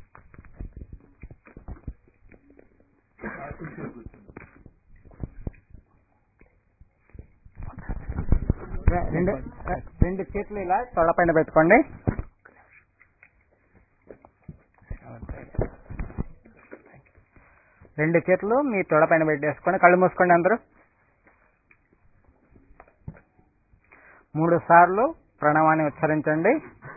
రెండు రెండు చేతులు ఇలా తొడ పైన పెట్టుకోండి రెండు చేతులు మీ తొడ పైన పెట్టేసుకొని కళ్ళు మూసుకోండి అందరూ మూడు సార్లు ప్రణవాన్ని ఉచ్చరించండి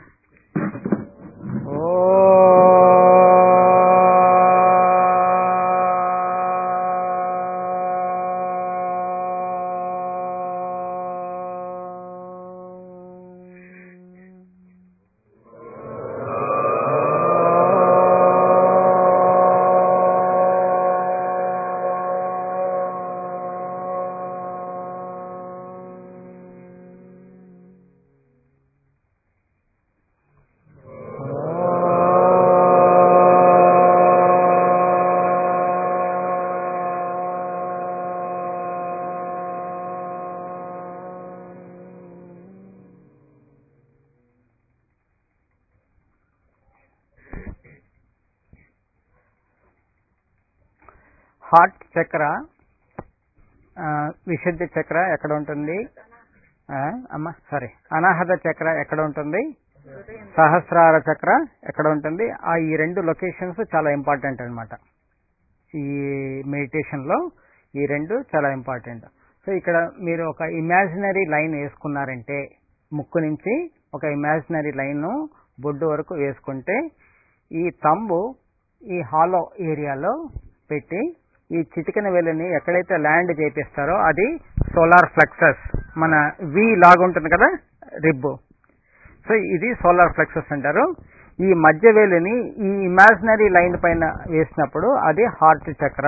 హార్ట్ చక్ర ఆ, విశుద్ధ చక్ర ఎక్కడ ఉంటుంది ఆ, అమ్మా సారీ అనాహత చక్ర ఎక్కడ ఉంటుంది సహస్రార చక్ర ఎక్కడ ఉంటుంది ఆ ఈ రెండు లొకేషన్స్ చాలా ఇంపార్టెంట్ అన్నమాట ఈ మెడిటేషన్ లో ఈ రెండు చాలా ఇంపార్టెంట్ సో ఇక్కడ మీరు ఒక ఇమాజినరీ లైన్ వేసుకున్నారంటే ముక్కు నుంచి ఒక ఇమాజినరీ లైన్ బొడ్డు వరకు వేసుకుంటే ఈ తంబు ఈ హాలో ఏరియాలో పెట్టి ఈ చిటికెన వేలని ఎక్కడైతే ల్యాండ్ చేపిస్తారో అది సోలార్ ఫ్లెక్సస్ మన వి లాగుంటుంది కదా రిబ్బు సో ఇది సోలార్ ఫ్లెక్సస్ అంటారు ఈ మధ్య వేలిని ఈ ఇమాజినరీ లైన్ పైన వేసినప్పుడు అది హార్ట్ చక్ర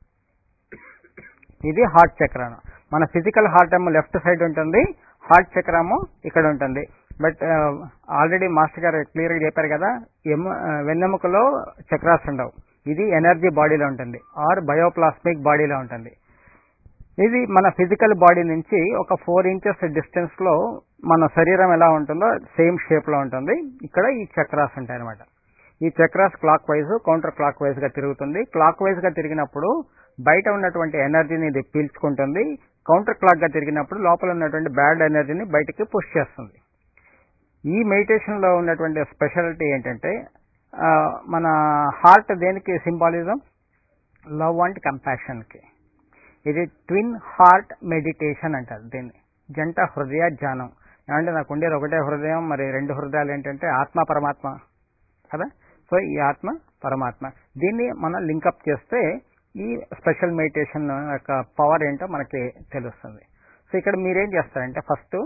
ఇది హార్ట్ చక్రం మన ఫిజికల్ హార్ట్ ఏమో లెఫ్ట్ సైడ్ ఉంటుంది హార్ట్ చక్రము ఇక్కడ ఉంటుంది బట్ ఆల్రెడీ మాస్టర్ గారు క్లియర్ గా చెప్పారు కదా ఎము ఆ, వెన్నెముకలో చక్రాస్ ఉండవు ఇది ఎనర్జీ బాడీలో ఉంటుంది ఆర్ బయోప్లాస్మిక్ బాడీలో ఉంటుంది ఇది మన ఫిజికల్ బాడీ నుంచి ఒక ఫోర్ ఇంచెస్ డిస్టెన్స్ లో మన శరీరం ఎలా ఉంటుందో సేమ్ షేప్ లో ఉంటుంది ఇక్కడ ఈ చక్రాస్ ఉంటాయి అనమాట ఈ chakras clockwise counterclockwise గా తిరుగుతుంది క్లాక్ వైజ్ గా తిరిగినప్పుడు బయట ఉన్నటువంటి ఎనర్జీని ఇది పీల్చుకుంటుంది కౌంటర్ క్లాక్ గా తిరిగినప్పుడు లోపల ఉన్నటువంటి బ్యాడ్ ఎనర్జీని బయటికి పుష్ చేస్తుంది ఈ మెడిటేషన్ లో ఉన్నటువంటి స్పెషాలిటీ ఏంటంటే ఆ, మన హార్ట్ దేనికి సింబాలిజం లవ్ అండ్ కంపాషన్ కి ఇది ట్విన్ హార్ట్ మెడిటేషన్ అంటారు దీన్ని జంట హృదయ ధ్యానం ఏమంటే నాకు ఉండేది ఒకటే హృదయం మరి రెండు హృదయాలు ఏంటంటే ఆత్మ పరమాత్మ కదా సో ఈ ఆత్మ పరమాత్మ దీన్ని మనం లింకప్ చేస్తే ఈ స్పెషల్ మెడిటేషన్ యొక్క పవర్ ఏంటో మనకి తెలుస్తుంది సో ఇక్కడ మీరేం చేస్తారంటే ఫస్ట్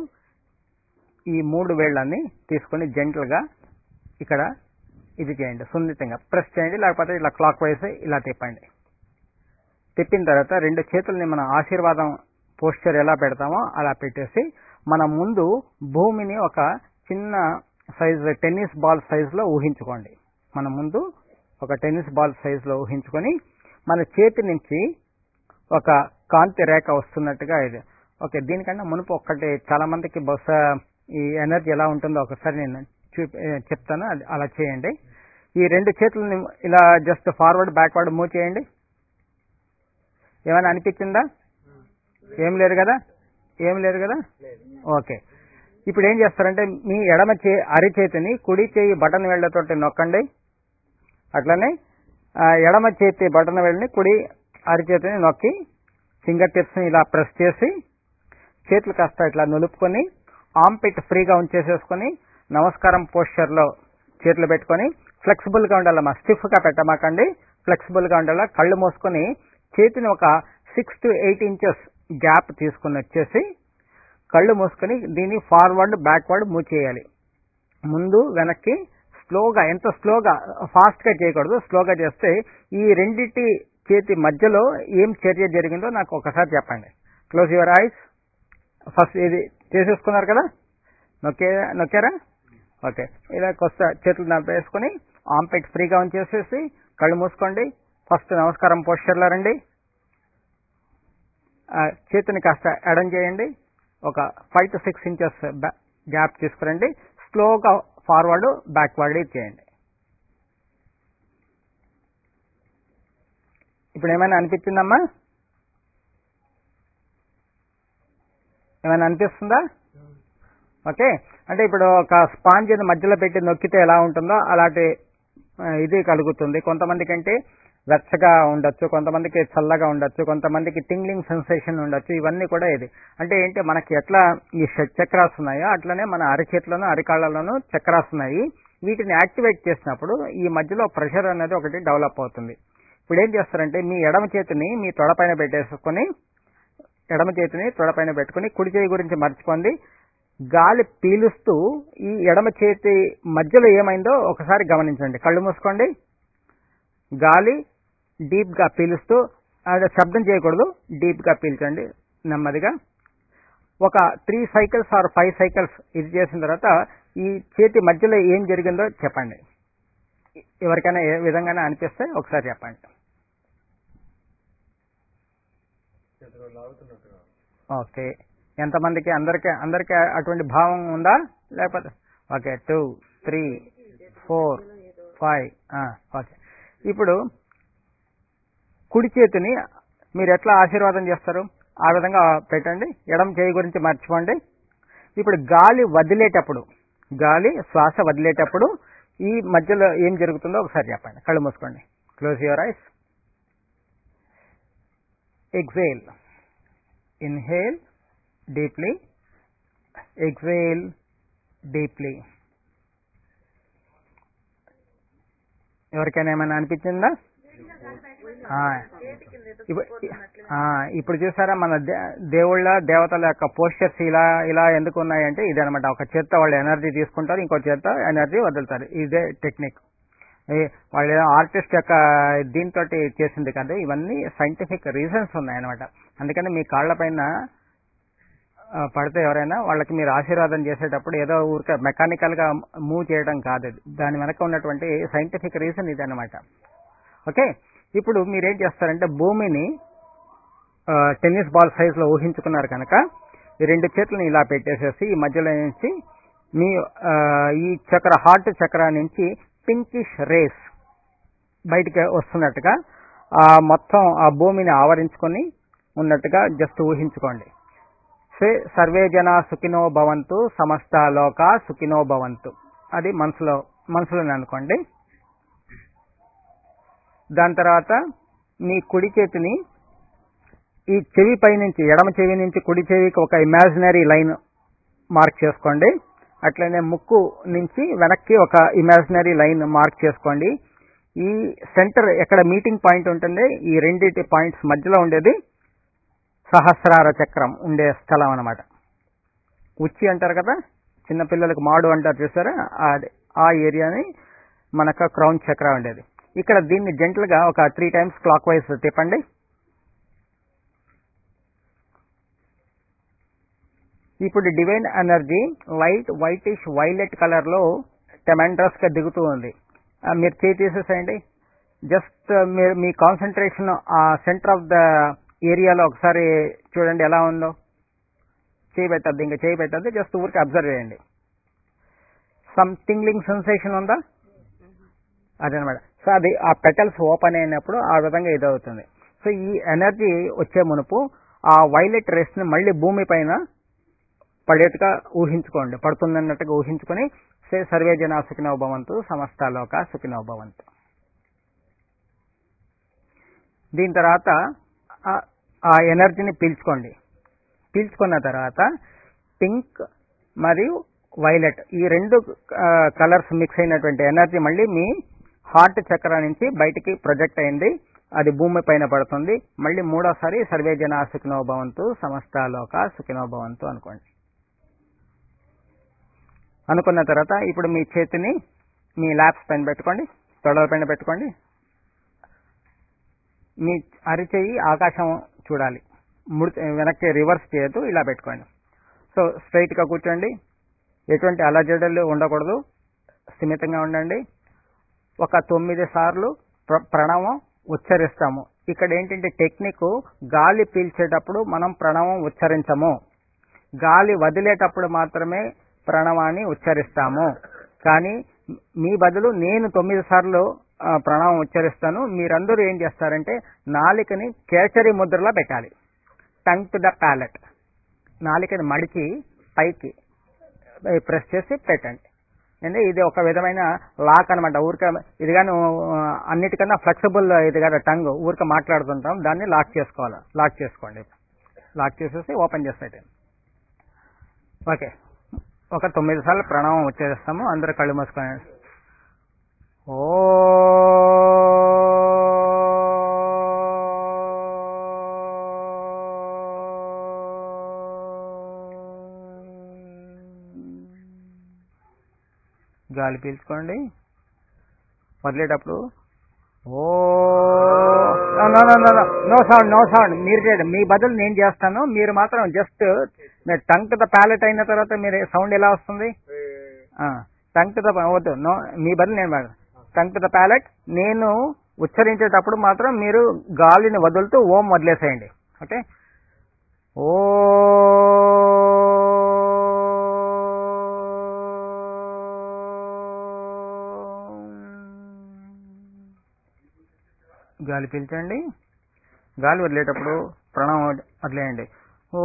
ఈ మూడు వేళ్ళని తీసుకొని జెంటల్ గా ఇక్కడ ఇది చేయండి సున్నితంగా ప్రెస్ చేయండి లేకపోతే ఇలా క్లాక్ వైజ్ ఇలా తిప్పండి తిప్పిన తర్వాత రెండు చేతుల్ని మన ఆశీర్వాదం పోస్చర్ ఎలా పెడతామో అలా పెట్టేసి మన ముందు భూమిని ఒక చిన్న సైజ్ టెన్నిస్ బాల్ సైజ్ లో ఊహించుకోండి మన ముందు ఒక టెన్నిస్ బాల్ సైజ్ లో ఊహించుకొని మన చేతి నుంచి ఒక కాంతి రేఖ వస్తున్నట్టుగా ఇది ఓకే దీనికన్నా మునుపు ఒక్కటి చాలా మందికి బహుశా ఈ ఎనర్జీ ఎలా ఉంటుందో ఒకసారి నేను చూపి ఏ, చెప్తాను అది అలా చేయండి ఈ రెండు చేతులని ఇలా జస్ట్ ఫార్వర్డ్ బ్యాక్వర్డ్ మూవ్ చేయండి ఏమైనా అనిపించిందా ఏం లేదు కదా ఏం లేదు కదా ఓకే ఇప్పుడు ఏం చేస్తారంటే మీ ఎడమ చే అరిచేతిని కుడి చేయి బటన్ వేళ్లతోటి నొక్కండి అట్లనే ఆ, ఎడమ చేతి బటన్ వేళ్ళని కుడి అరిచేతిని నొక్కి ఫింగర్ టిప్స్ ని ఇలా ప్రెస్ చేసి చేతులు కాస్త ఇట్లా నులుపుకొని ఆంపిట్ ఫ్రీగా ఉంచేసేసుకొని నమస్కారం పోస్చర్ లో చేతులు పెట్టుకొని ఫ్లెక్సిబుల్ గా ఉండాలమ్మా స్టిఫ్ గా పెట్టమాకండి ఫ్లెక్సిబుల్ గా ఉండాలా కళ్ళు మూసుకొని చేతిని ఒక six to eight inches gap తీసుకుని వచ్చేసి కళ్ళు మూసుకొని దీన్ని ఫార్వర్డ్ బ్యాక్వర్డ్ మూవ్ చేయాలి ముందు వెనక్కి స్లోగా ఎంత స్లోగా ఫాస్ట్ గా చేయకూడదు స్లోగా చేస్తే ఈ రెండిటి చేతి మధ్యలో ఏం చర్య జరిగిందో నాకు ఒకసారి చెప్పండి క్లోజ్ యువర్ ఐస్ ఫస్ట్ ఇది చేసేసుకున్నారు కదా నొక్కే నొక్కారా ఓకే ఇలా కొత్త చేతులు వేసుకొని ఆంపెట్ ఫ్రీగా ఉంచేసేసి కళ్ళు మూసుకోండి ఫస్ట్ నమస్కారం పోస్చర్లో రండి ఆ, చేతిని కాస్త ఎడం చేయండి ఒక five to six inches gap తీసుకురండి స్లోగా ఫార్వర్డ్ బ్యాక్వర్డ్ చేయండి ఇప్పుడు ఏమైనా అనిపించిందమ్మా ఏమైనా అనిపిస్తుందా ఓకే అంటే ఇప్పుడు ఒక స్పాంజ్ మధ్యలో పెట్టి నొక్కితే ఎలా ఉంటుందో అలాంటి ఆ, ఇది కలుగుతుంది కొంతమందికి అంటే వెచ్చగా ఉండొచ్చు కొంతమందికి చల్లగా ఉండొచ్చు కొంతమందికి టింగ్లింగ్ సెన్సేషన్ ఉండొచ్చు ఇవన్నీ కూడా ఇది అంటే ఏంటి మనకి ఎట్లా ఈ షట్ చక్రాస్ ఉన్నాయో అట్లనే మన అరిచేతులను అరికాళ్లలోనూ చక్రాస్ ఉన్నాయి వీటిని యాక్టివేట్ చేసినప్పుడు ఈ మధ్యలో ప్రెషర్ అనేది ఒకటి డెవలప్ అవుతుంది ఇప్పుడు ఏం చేస్తారంటే మీ ఎడమ చేతిని మీ తొడపైన పెట్టేసుకొని ఎడమ చేతిని తొడపైన పెట్టుకుని కుడి చేయి గురించి మర్చిపోండి గాలి పీలుస్తూ ఈ ఎడమ చేతి మధ్యలో ఏమైందో ఒకసారి గమనించండి కళ్ళు మూసుకోండి గాలి డీప్ గా పీలుస్తూ అది శబ్దం చేయకూడదు డీప్ గా పీల్చండి నెమ్మదిగా ఒక three cycles or five cycles ఇది చేసిన తర్వాత ఈ చేతి మధ్యలో ఏం జరిగిందో చెప్పండి ఎవరికైనా ఏ విధంగానే అనిపిస్తే ఒకసారి చెప్పండి ఓకే ఎంతమందికి అందరికి అందరికి అటువంటి భావం ఉందా లేకపోతే okay two three four five okay ఇప్పుడు కుడి చేతిని మీరు ఎట్లా ఆశీర్వాదం చేస్తారు ఆ విధంగా పెట్టండి ఎడం చేయి గురించి మర్చిపోండి ఇప్పుడు గాలి వదిలేటప్పుడు గాలి శ్వాస వదిలేటప్పుడు ఈ మధ్యలో ఏం జరుగుతుందో ఒకసారి చెప్పండి కళ్ళు మూసుకోండి close your eyes exhale inhale deeply exhale deeply ఎవరికైనా ఏమైనా అనిపించిందా ఆ, ఇప్పుడు ఆ, ఇప్పుడు చూసారా మన దే- దేవుళ్ళ దేవతల యొక్క పోస్టర్స్ ఇలా ఇలా ఎందుకు ఉన్నాయంటే ఇదనమాట ఒక చేత్తో వాళ్ళు ఎనర్జీ తీసుకుంటారు ఇంకో చేత్తో ఎనర్జీ వదులుతారు ఇదే టెక్నిక్ ఏ, వాళ్ళు ఆర్టిస్ట్ యొక్క దీంతో చేసింది కాదు ఇవన్నీ సైంటిఫిక్ రీజన్స్ ఉన్నాయన్నమాట అందుకని మీ కాళ్ళ పైన ఆ, పడితే ఎవరైనా వాళ్ళకి మీరు ఆశీర్వాదం చేసేటప్పుడు ఏదో ఊరికే మెకానికల్ గా మూవ్ చేయడం కాదు ఇది. దాని వెనక ఉన్నటువంటి సైంటిఫిక్ రీజన్ ఇది అనమాట ఓకే ఇప్పుడు మీరేం చేస్తారంటే భూమిని ఆ, టెన్నిస్ బాల్ సైజ్ లో ఊహించుకున్నారు కనుక ఈ రెండు చేతులను ఇలా పెట్టేసేసి ఈ మధ్యలో నుంచి మీ ఆ, ఈ చక్ర హార్ట్ చక్ర నుంచి పింకిష్ రేస్ బయటికి వస్తున్నట్టుగా ఆ మొత్తం ఆ భూమిని ఆవరించుకొని ఉన్నట్టుగా జస్ట్ ఊహించుకోండి సే సర్వే జనా సుఖినో భవంతు సమస్త లోక సుఖినో భవంతు అది మనసులో మనసులోనే అనుకోండి దాని తర్వాత మీ కుడి చేతిని ఈ చెవి పై నుంచి ఎడమ చెవి నుంచి కుడి చెవికి ఒక ఇమాజినరీ లైన్ మార్క్ చేసుకోండి అట్లనే ముక్కు నుంచి వెనక్కి ఒక ఇమాజినరీ లైన్ మార్క్ చేసుకోండి ఈ సెంటర్ ఎక్కడ మీటింగ్ పాయింట్ ఉంటుంది ఈ రెండింటి పాయింట్స్ మధ్యలో ఉండేది సహస్రార చక్రం ఉండే స్థలం అన్నమాట ఉచ్చి అంటారు కదా చిన్నపిల్లలకు మాడు అంటారు చూసారా అది ఆ ఏరియాని మనకు క్రౌన్ చక్ర ఉండేది ఇక్కడ దీన్ని జెంటల్ గా ఒక త్రీ టైమ్స్ క్లాక్ వైజ్ తిప్పండి ఇప్పుడు divine energy light whitish violet colour లో టెమెండ్రస్ గా దిగుతూ ఉంది ఆ, మీరు చేయి తీసేసేయండి జస్ట్ మీరు మీ కాన్సన్ట్రేషన్ ఆ సెంటర్ ఆఫ్ ద ఏరియాలో ఒకసారి చూడండి ఎలా ఉందో చేయి పెట్టద్దు ఇంకా చేయి పెట్టద్దు జస్ట్ ఊరికి అబ్జర్వ్ చేయండి సమ్ టింగ్లింగ్ సెన్సేషన్ ఉందా అదనమాట సో అది ఆ పెటల్స్ ఓపెన్ అయినప్పుడు ఆ విధంగా ఇదవుతుంది సో ఈ ఎనర్జీ వచ్చే మునుపు ఆ వైలెట్ రేస్ ని మళ్ళీ భూమి పైన పడేట్టుగా ఊహించుకోండి పడుతుందన్నట్టుగా ఊహించుకొని సే సర్వే జన సుఖినో భవంతు సమస్త లోక సుఖినో భవంతు దీని తర్వాత ఆ- ఆ ఎనర్జీని పీల్చుకోండి పీల్చుకున్న తర్వాత పింక్ మరియు వైలెట్ ఈ రెండు కలర్స్ మిక్స్ అయినటువంటి ఎనర్జీ మళ్ళీ మీ హార్ట్ చక్ర నుంచి బయటికి ప్రొజెక్ట్ అయింది అది భూమి పైన పడుతుంది మళ్ళీ మూడోసారి సర్వే జన సుఖినో భవంతు సమస్త లోక సుఖినో భవంతు అనుకోండి అనుకున్న తర్వాత ఇప్పుడు మీ చేతిని మీ ల్యాప్స్ పైన పెట్టుకోండి తొడల పైన పెట్టుకోండి మీ అరిచేయి ఆకాశం చూడాలి ముడి వెనక్కి రివర్స్ చేయొద్దు ఇలా పెట్టుకోండి సో స్ట్రైట్ గా కూర్చోండి ఎటువంటి అలజడులు ఉండకూడదు స్థిమితంగా ఉండండి ఒక తొమ్మిది సార్లు ప్ర- ప్రణవం ఉచ్చరిస్తాము ఇక్కడ ఏంటంటే టెక్నిక్ గాలి పీల్చేటప్పుడు మనం ప్రణవం ఉచ్చరించము గాలి వదిలేటప్పుడు మాత్రమే ప్రణవాన్ని ఉచ్చరిస్తాము కానీ మీ బదులు నేను తొమ్మిది సార్లు ఆ, ప్రణవం ఉచ్చరిస్తాను మీరందరూ ఏం చేస్తారంటే నాలికని కేసరి ముద్రలో పెట్టాలి టంగ్ టు ద ప్యాలెట్ నాలికని మడిచి పైకి ప్రెస్ చేసి పెట్టండి అంటే ఇది ఒక విధమైన లాక్ అనమాట ఊరిక ఇది కానీ అన్నిటికన్నా ఫ్లెక్సిబుల్ ఇది కదా టంగ్ ఊరిక మాట్లాడుతుంటాం దాన్ని లాక్ చేసుకోవాలి లాక్ చేసుకోండి లాక్ చేసేసి ఓపెన్ చేసి పెట్టండి ఓకే ఒక తొమ్మిది సార్లు ప్రణవం వచ్చేస్తాము అందరూ కళ్ళు మూసుకొని ఓ గాలి పీల్చుకోండి వదిలేటప్పుడు ఓ నో సౌండ్ నో సౌండ్ మీరు చేయండి మీ బదులు నేను చేస్తాను మీరు మాత్రం just tongue to the palate అయిన తర్వాత మీరు సౌండ్ ఎలా వస్తుంది టంగ్ టు ద వద్దు నో మీ బదులు నేను టంగ్ టు ద ప్యాలెట్ నేను ఉచ్చరించేటప్పుడు మాత్రం మీరు గాలిని వదులుతూ ఓం వదిలేసేయండి ఓకే ఓ గాలి పీల్చండి గాలి వదిలేటప్పుడు ప్రణవం వదిలేయండి ఓ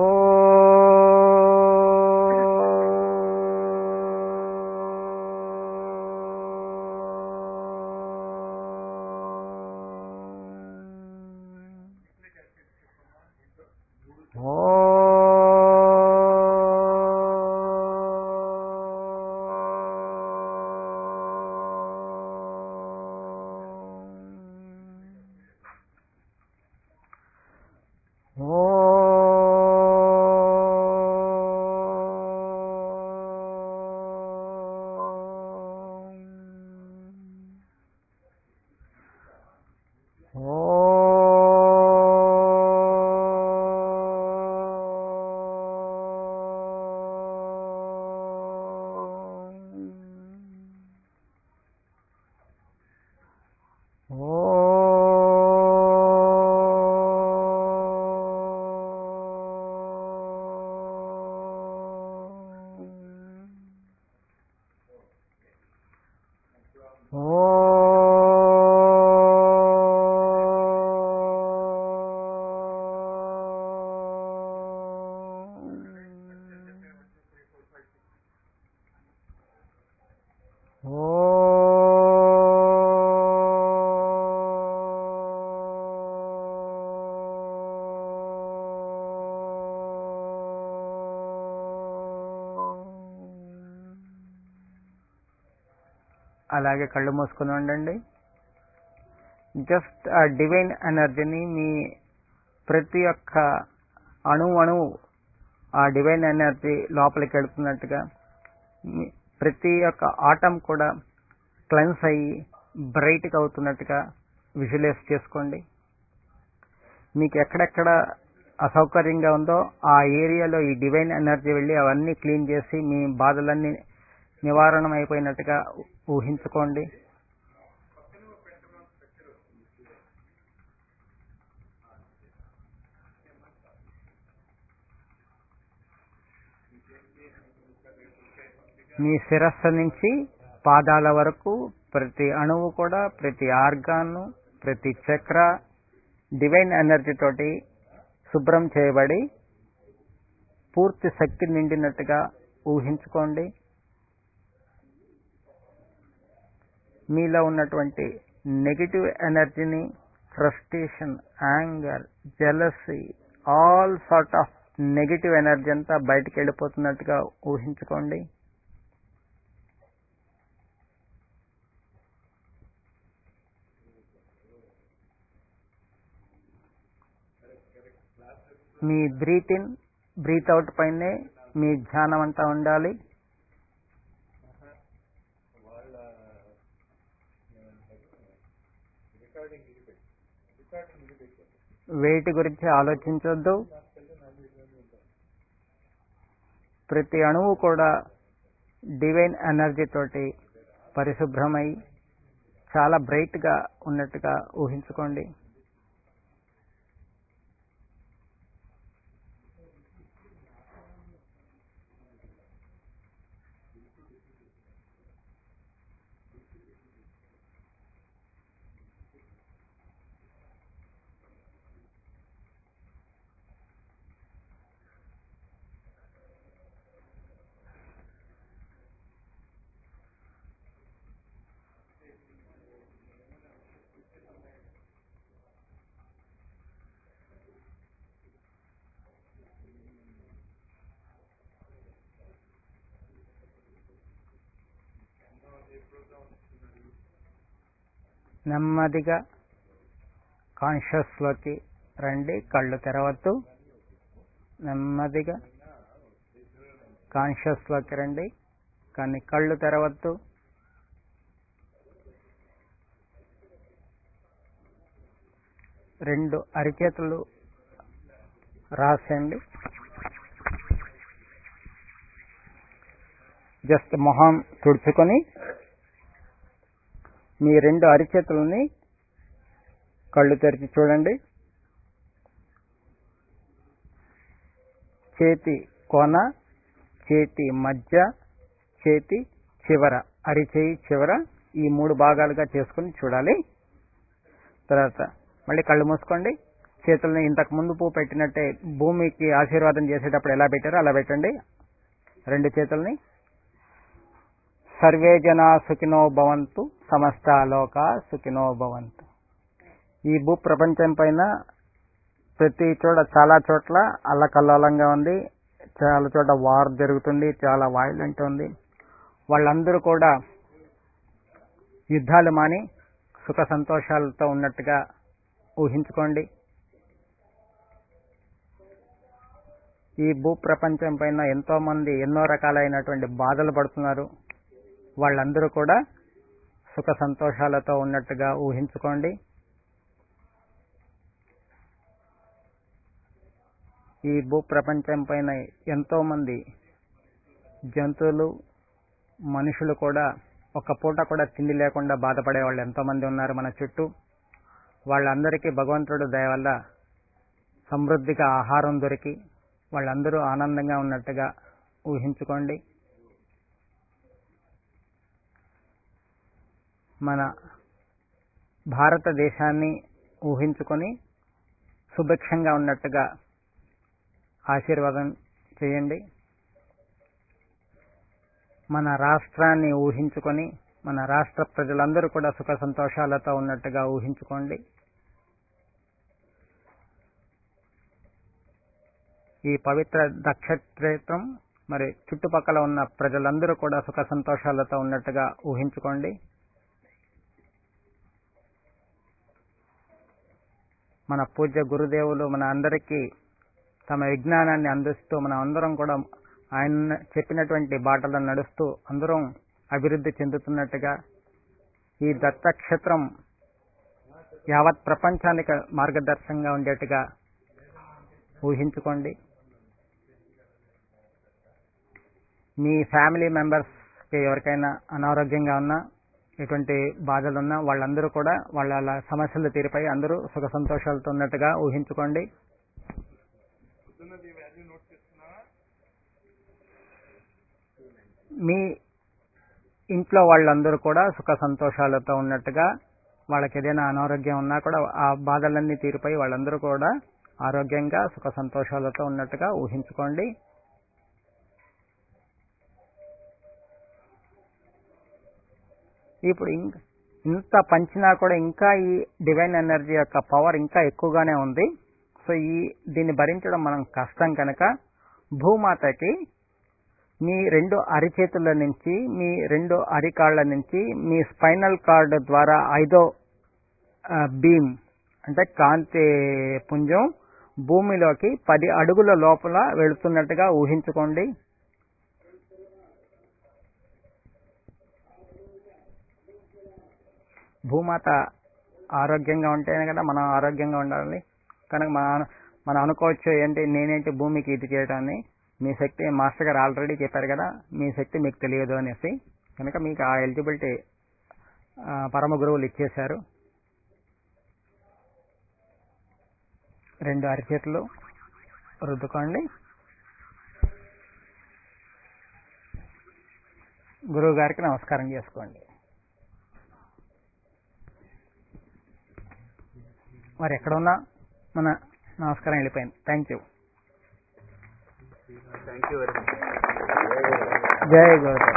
అలాగే కళ్ళు మూసుకుని ఉండండి జస్ట్ ఆ డివైన్ ఎనర్జీని మీ ప్రతి ఒక్క అణు అణువు ఆ డివైన్ ఎనర్జీ లోపలికి వెళుతున్నట్టుగా మీ ప్రతి ఒక్క ఆటం కూడా క్లెన్స్ అయ్యి బ్రైట్గా అవుతున్నట్టుగా విజువలైజ్ చేసుకోండి మీకు ఎక్కడెక్కడ అసౌకర్యంగా ఉందో ఆ ఏరియాలో ఈ డివైన్ ఎనర్జీ వెళ్ళి అవన్నీ క్లీన్ చేసి మీ బాధలన్నీ నివారణం అయిపోయినట్టుగా ఊహించుకోండి మీ శిరస్సు నుంచి పాదాల వరకు ప్రతి అణువు కూడా ప్రతి ఆర్గాన్ ప్రతి చక్ర డివైన్ ఎనర్జీ తోటి శుభ్రం చేయబడి పూర్తి శక్తి నిండినట్టుగా ఊహించుకోండి మీలో ఉన్నటువంటి నెగిటివ్ ఎనర్జీని frustration anger jealousy all sort of negative energy అంతా బయటికి వెళ్ళిపోతున్నట్టుగా ఊహించుకోండి మీ బ్రీత్ ఇన్ బ్రీత్ అవుట్ పైనే మీ ధ్యానం అంతా ఉండాలి వెయిట్ గురించి ఆలోచించొద్దు ప్రతి అణువు కూడా డివైన్ ఎనర్జీ తోటి పరిశుభ్రమై చాలా బ్రైట్ గా ఉన్నట్టుగా ఊహించుకోండి నెమ్మదిగా కాన్షియస్ లోకి రండి కళ్ళు తెరవద్దు నెమ్మదిగా కాన్షియస్ లోకి రండి కానీ కళ్ళు తెరవద్దు రెండు అరిచేతులు రాసేయండి జస్ట్ మొహం తుడుచుకొని మీ రెండు అరిచేతులని కళ్ళు తెరిచి చూడండి చేతి కొన చేతి మధ్య చేతి చివర అరిచేయి చివర ఈ మూడు భాగాలుగా చేసుకుని చూడాలి తర్వాత మళ్ళీ కళ్ళు మూసుకోండి చేతుల్ని ఇంతకు ముందు పువ్వు పెట్టినట్టే భూమికి ఆశీర్వాదం చేసేటప్పుడు ఎలా పెట్టారో అలా పెట్టండి రెండు చేతుల్ని సర్వే జనా సుఖినో భవంతు సమస్త లోక సుఖినో భవంతు ఈ భూ ప్రపంచం పైన ప్రతి చోట చాలా చోట్ల అల్లకల్లోలంగా ఉంది చాలా చోట వార్ జరుగుతుంది చాలా వైలెంట్ ఉంది వాళ్ళందరూ కూడా యుద్ధాలు మాని సుఖ సంతోషాలతో ఉన్నట్టుగా ఊహించుకోండి ఈ భూ ప్రపంచం పైన ఎంతో మంది ఎన్నో రకాలైనటువంటి బాధలు పడుతున్నారు వాళ్ళందరూ కూడా సుఖ సంతోషాలతో ఉన్నట్టుగా ఊహించుకోండి ఈ భూ ప్రపంచం పైన ఎంతో మంది జంతువులు మనుషులు కూడా ఒక పూట కూడా తిండి లేకుండా బాధపడే వాళ్ళు ఎంతో మంది ఉన్నారు మన చుట్టూ వాళ్ళందరికీ భగవంతుడు దయ వల్ల సమృద్ధిగా ఆహారం దొరికి వాళ్ళందరూ ఆనందంగా ఉన్నట్టుగా ఊహించుకోండి మన భారతదేశాన్ని ఊహించుకొని సుభిక్షంగా ఉన్నట్టుగా ఆశీర్వాదం చేయండి మన రాష్ట్రాన్ని ఊహించుకొని మన రాష్ట్ర ప్రజలందరూ కూడా సుఖ సంతోషాలతో ఉన్నట్టుగా ఊహించుకోండి ఈ పవిత్ర దక్షత్రేత్రం మరి చుట్టుపక్కల ఉన్న ప్రజలందరూ కూడా సుఖ సంతోషాలతో ఉన్నట్టుగా ఊహించుకోండి మన పూజ్య గురుదేవులు మన అందరికీ తమ విజ్ఞానాన్ని అందిస్తూ మనం అందరం కూడా ఆయన చెప్పినటువంటి బాటలో నడుస్తూ అందరం అభివృద్ధి చెందుతున్నట్టుగా ఈ దత్తక్షేత్రం యావత్ ప్రపంచానికి మార్గదర్శకంగా ఉండేట్టుగా ఊహించుకోండి మీ ఫ్యామిలీ మెంబర్స్కి ఎవరికైనా అనారోగ్యంగా ఉన్నా ఎటువంటి బాధలున్నా వాళ్ళందరూ కూడా వాళ్ళ వాళ్ళ సమస్యలు తీరిపోయి అందరూ సుఖ సంతోషాలతో ఉన్నట్టుగా ఊహించుకోండి మీ ఇంట్లో వాళ్ళందరూ కూడా సుఖ సంతోషాలతో ఉన్నట్టుగా వాళ్ళకి ఏదైనా అనారోగ్యం ఉన్నా కూడా ఆ బాధలన్నీ తీరిపోయి వాళ్ళందరూ కూడా ఆరోగ్యంగా సుఖ సంతోషాలతో ఉన్నట్టుగా ఊహించుకోండి ఇప్పుడు ఇంక ఇంత పంచినా కూడా ఇంకా ఈ డివైన్ ఎనర్జీ యొక్క పవర్ ఇంకా ఎక్కువగానే ఉంది సో ఈ దీన్ని భరించడం మనం కష్టం కనుక భూమాతకి మీ రెండు అరిచేతుల నుంచి మీ రెండు అరికాళ్ల నుంచి మీ స్పైనల్ కార్డ్ ద్వారా ఐదో బీమ్ అంటే కాంతి పుంజం భూమిలోకి పది అడుగుల లోపల వెళుతున్నట్టుగా ఊహించుకోండి భూమాత ఆరోగ్యంగా ఉంటేనే కదా మనం ఆరోగ్యంగా ఉండాలి కనుక మన మనం అనుకోవచ్చు ఏంటి నేనేంటి భూమికి ఇది చేయడాన్ని మీ శక్తి మాస్టర్ గారు ఆల్రెడీ చెప్పారు కదా మీ శక్తి మీకు తెలియదు అనేసి కనుక మీకు ఆ ఎలిజిబిలిటీ పరమ గురువులు ఇచ్చేశారు రెండు అరిచేతులు రుద్దుకోండి గురువు గారికి నమస్కారం చేసుకోండి మరి ఎక్కడ ఉన్నా మన నమస్కారం వెళ్ళిపోయింది thank you thank you very much జై గురుదేవ్